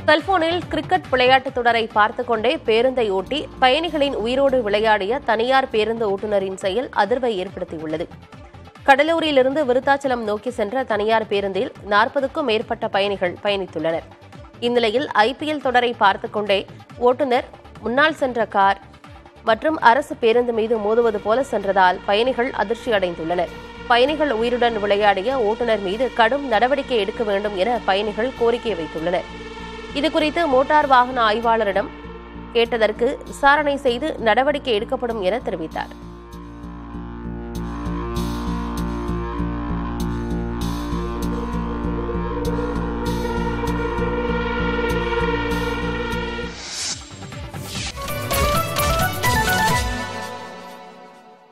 செல்போனில் கிரிக்கெட் விளையாட்டுத் தொடரை பார்த்துக் கொண்டே பேருந்தை ஓட்டி பயணிகளின் உயிரோடு விளையாடிய தனியார் பேருந்து ஓட்டுநரின் செயல் அதிர்வை ஏற்படுத்தியுள்ளது கடலூரிலிருந்து விருத்தாச்சலம் நோக்கி சென்ற தனியார் பேருந்தில் நாற்பதுக்கும் மேற்பட்ட பயணிகள் பயணித்துள்ளனர் இந்நிலையில் ஐபிஎல் தொடரை பார்த்துக் கொண்டே ஓட்டுநர் முன்னால் சென்ற கார் மற்றும் அரசு பேருந்து மீது மோதுவது போல சென்றதால் பயணிகள் அதிர்ச்சி அடைந்துள்ளனர் பயணிகள் உயிருடன் விளையாடிய ஓட்டுநர் மீது கடும் நடவடிக்கை எடுக்க வேண்டும் என பயணிகள் கோரிக்கை வைத்துள்ளனர் இதுகுறித்து மோட்டார் வாகன ஆய்வாளரிடம் கேட்டதற்கு விசாரணை செய்து நடவடிக்கை எடுக்கப்படும் என தெரிவித்தார்